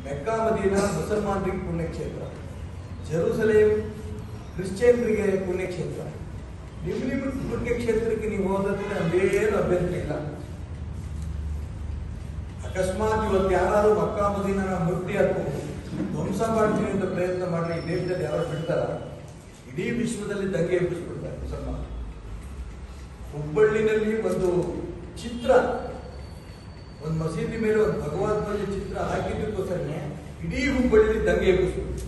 Mecca Medina ಮುಸಲ್ಮಾನರಿಗೆ ಪುಣ್ಯಕ್ಷೇತ್ರ Jerusalem ಕ್ರಿಶ್ಚಿಯನ್ರಿಗೆ ಪುಣ್ಯಕ್ಷೇತ್ರ ನಿಮ್ಮ ನಿಮ್ಮ ಪುಣ್ಯಕ್ಷೇತ್ರಕ್ಕೆ ನೀವು ಹೋದ್ರೆ ಅದೇನು ಅಭ್ಯರ್ಥಿ ಇಲ್ಲ ಅಕಸ್ಮಾತ್ ಇವತ್ತು ಯಾರು ಮಕ್ಕಾ ಮದೀನನ ಮುಟ್ಟಿ ಹಾಕೊಂಡು ಧ್ವಂಸ ಮಾಡ್ತೀನಿ ಅಂತ ಪ್ರಯತ್ನ ಮಾಡಿ ಈ ದೇಶದಲ್ಲಿ ಯಾರು ಬಿಡ್ತಾರ ಇಡೀ ವಿಶ್ವದಲ್ಲಿ ದಂಗೆ ಎಬ್ಬಿಸ್ಬಿಡ್ತಾರೆ ಮುಸಲ್ಮಾನ ಹುಬ್ಬಳ್ಳಿನಲ್ಲಿ ಒಂದು ಚಿತ್ರ ಒಂದು ಮಸೀದಿ ಮೇಲೆ ಒಂದು ಭಗವದ್ ಧ್ವಜ ಚಿತ್ರ ಹಾಕಿದ್ದಕ್ಕೋಸ್ಕರನೇ ಇಡೀ ಹುಬ್ಬಳ್ಳಿಯಲ್ಲಿ ದಂಗೆ ಎಬ್ಬಿಸ್ಬಿಡ್ತು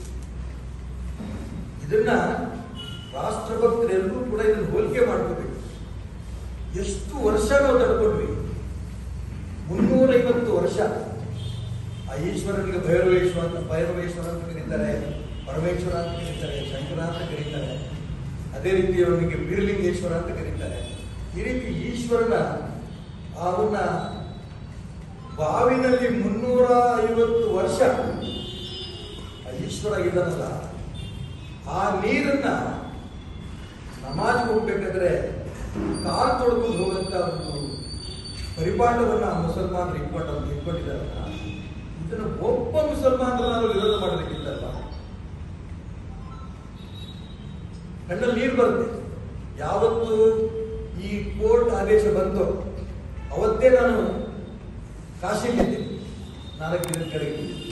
ಇದನ್ನ ರಾಷ್ಟ್ರಭಕ್ತರೆಲ್ಲರೂ ಕೂಡ ಇದನ್ನು ಹೋಲಿಕೆ ಮಾಡ್ಕೋಬೇಕು ಎಷ್ಟು ವರ್ಷ ನಾವು ತಡ್ಕೊಂಡ್ವಿ ಮುನ್ನೂರೈವತ್ತು ವರ್ಷ ಆ ಈಶ್ವರನಿಗೆ ಭೈರವೇಶ್ವರ ಅಂತ ಭೈರವೇಶ್ವರ ಅಂತ ಕರೀತಾರೆ ಪರಮೇಶ್ವರ ಅಂತ ಕರೀತಾರೆ ಶಂಕರ ಅಂತ ಕರೀತಾರೆ ಅದೇ ರೀತಿ ಅವನಿಗೆ ಬೀರಲಿಂಗೇಶ್ವರ ಅಂತ ಕರೀತಾರೆ ಈ ರೀತಿ ಈಶ್ವರನ ಅವನ್ನ ಬಾವಿನಲ್ಲಿ ಮುನ್ನೂರ ಐವತ್ತು ವರ್ಷ ಆ ಈಶ್ವರ ಇದ್ದಾನಲ್ಲ ಆ ನೀರನ್ನ ನಮಾಜ್ ಹೋಗ್ಬೇಕಾದ್ರೆ ಕಾಲು ತೊಳ್ಕೊಂಡು ಹೋಗಂತ ಒಂದು ಪರಿಪಾಠವನ್ನ ಆ ಮುಸಲ್ಮಾನರು ಇಟ್ಕೊಂಡು ಇಟ್ಕೊಂಡಿದ್ದಾರಲ್ಲ ಇದನ್ನು ಒಬ್ಬ ಮುಸಲ್ಮಾನರು ನಾವು ವಿರೋಧ ಮಾಡಬೇಕಿತ್ತಲ್ವ ಕಣ್ಣಲ್ಲಿ ನೀರು ಬರುತ್ತೆ ಯಾವತ್ತು ಈ ಕೋರ್ಟ್ ಆದೇಶ ಬಂತು ಅವತ್ತೇ ನಾನು ಕಾಶಿಲಿದ್ದೀನಿ ನಾಲ್ಕು ದಿನದ ಕಡೆಗೆ